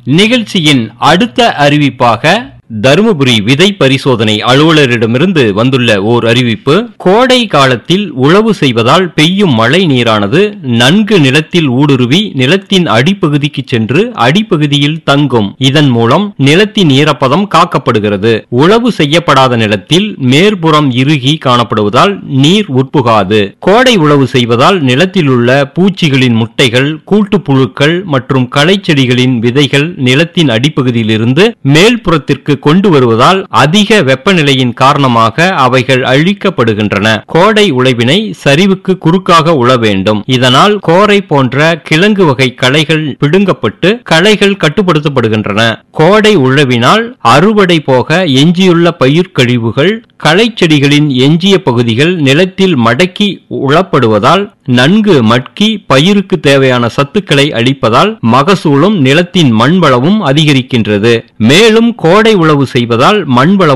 நிகழ்ச்சியின் அடுத்த அறிவிப்பாக தருமபுரி விதை பரிசோதனை அலுவலரிடமிருந்து வந்துள்ள ஓர் அறிவிப்பு கோடை காலத்தில் உழவு செய்வதால் பெய்யும் மழை நீரானது நன்கு நிலத்தில் ஊடுருவி நிலத்தின் அடிப்பகுதிக்கு சென்று அடிப்பகுதியில் தங்கும் இதன் மூலம் நிலத்தின் ஈரப்பதம் காக்கப்படுகிறது உழவு செய்யப்படாத நிலத்தில் மேற்புறம் இறுகி காணப்படுவதால் நீர் உட்புகாது கோடை உழவு செய்வதால் நிலத்தில் உள்ள பூச்சிகளின் முட்டைகள் கூட்டுப்புழுக்கள் மற்றும் களைச்செடிகளின் விதைகள் நிலத்தின் அடிப்பகுதியிலிருந்து மேல்புறத்திற்கு கொண்டு வருவதால் அதிக வெப்பநிலையின் காரணமாக அவைகள் அழிக்கப்படுகின்றன கோடை உழவினை சரிவுக்கு குறுக்காக உழ வேண்டும் இதனால் கோரை போன்ற கிழங்கு வகை களைகள் பிடுங்கப்பட்டு களைகள் கட்டுப்படுத்தப்படுகின்றன கோடை உழவினால் அறுவடை போக எஞ்சியுள்ள பயிர் கழிவுகள் களைச்செடிகளின் எஞ்சிய பகுதிகள் நிலத்தில் மடக்கி உழப்படுவதால் நன்கு மட்கி பயிருக்கு தேவையான சத்துக்களை அளிப்பதால் மகசூலும் நிலத்தின் மண்வளமும் அதிகரிக்கின்றது மேலும் கோடை உழவு செய்வதால் மண்வளம்